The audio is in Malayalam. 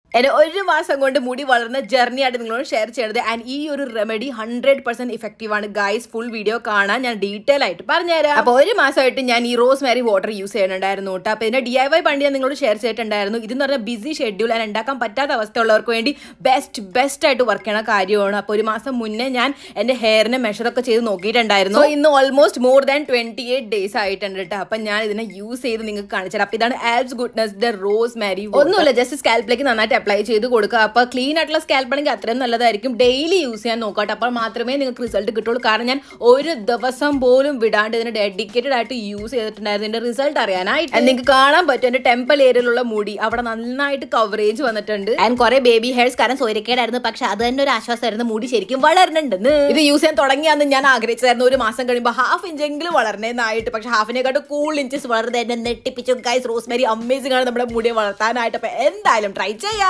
എന്റെ ഒരു മാസം കൊണ്ട് മുടി വളർന്ന ജേർണി ആയിട്ട് നിങ്ങളോട് ഷെയർ ചെയ്യണത് ആൻഡ് ഈ ഒരു റെമഡി ഹൺഡ്രഡ് പെർസെന്റ് ഇഫക്റ്റീവ് ആണ് ഗൈസ് ഫുൾ വീഡിയോ കാണാൻ ഞാൻ ഡീറ്റെയിൽ ആയിട്ട് പറഞ്ഞുതരാം അപ്പോൾ ഒരു മാസമായിട്ട് ഞാൻ ഈ റോസ് മാരി വാട്ടർ യൂസ് ചെയ്യണുണ്ടായിരുന്നു കേട്ടോ അപ്പോൾ ഇതിന്റെ ഡി ഐ വൈ പണ്ട് ഞാൻ നിങ്ങളോട് ഷെയർ ചെയ്തിട്ടുണ്ടായിരുന്നു ഇതെന്ന് പറഞ്ഞാൽ ബിസി ഷെഡ്യൂൾ ആൻഡ് ഉണ്ടാക്കാൻ പറ്റാത്ത അവസ്ഥയുള്ളവർക്ക് വേണ്ടി ബെസ്റ്റ് ബെസ്റ്റ് ആയിട്ട് വർക്ക് ചെയ്യണ കാര്യമാണ് അപ്പോൾ ഒരു മാസം മുന്നേ ഞാൻ എന്റെ ഹെയറിനെ മെഷറൊക്കെ ചെയ്ത് നോക്കിയിട്ടുണ്ടായിരുന്നു So, ഇന്ന് almost more than twenty eight days ആയിട്ടുണ്ട് കേട്ടോ അപ്പം ഞാൻ ഇതിനെ യൂസ് ചെയ്ത് നിങ്ങൾക്ക് കാണിച്ചുതരാം അപ്പോൾ ഇതാണ് Alps goodness the rosemary ഒന്നുമില്ല ജസ്റ്റ് സ്കാൽപ്പിലേക്ക് നന്നായിട്ട് അപ്ലൈ ചെയ്ത് കൊടുക്കുക അപ്പോൾ ക്ലീൻ ആയിട്ടുള്ള സ്കാൽപ്പ് ആണെങ്കിൽ അത്രയും നല്ലതായിരിക്കും ഡെയിലി യൂസ് ചെയ്യാൻ നോക്കട്ടെ അപ്പോൾ മാത്രമേ നിങ്ങൾക്ക് റിസൾട്ട് കിട്ടുള്ളൂ കാരണം ഞാൻ ഒരു ദിവസം പോലും വിടാണ്ട് ഇതിന് ഡെഡിക്കേറ്റഡ് ആയിട്ട് യൂസ് ചെയ്തിട്ടുണ്ടായിരുന്നു ഇതിന്റെ റിസൾട്ട് അറിയാനായിട്ട് And നിങ്ങൾക്ക് കാണാൻ പറ്റും എന്റെ ടെമ്പൽ ഏരിയയിലുള്ള മുടി അവിടെ നന്നായിട്ട് കവറേജ് വന്നിട്ടുണ്ട് ആൻഡ് കുറെ ബേബി ഹെയർസ് കാരണം സോരക്കേടായിരുന്നു പക്ഷെ അത് തന്നെ ഒരു ആശ്വാസമായിരുന്നു മുടി ശരിക്കും വളരണുണ്ടെന്ന് ഇത് യൂസ് ചെയ്യാൻ തുടങ്ങിയാന്ന് ഞാൻ ആഗ്രഹിച്ചായിരുന്നു ഒരു മാസം കഴിയുമ്പോൾ ഹാഫ് ഇഞ്ചെങ്കിലും വളരണേന്നായിട്ട് പക്ഷെ ഹാഫിനെക്കാട്ട് കൂൾ ഇഞ്ചസ് വളർന്ന് എന്നെ നെട്ടിപ്പിച്ചു ഗൈസ് റോസ്മേരി അമേസിംഗ് ആണ് നമ്മുടെ മുടി വളർത്താനായിട്ട് അപ്പൊ എന്തായാലും ട്രൈ ചെയ്യാം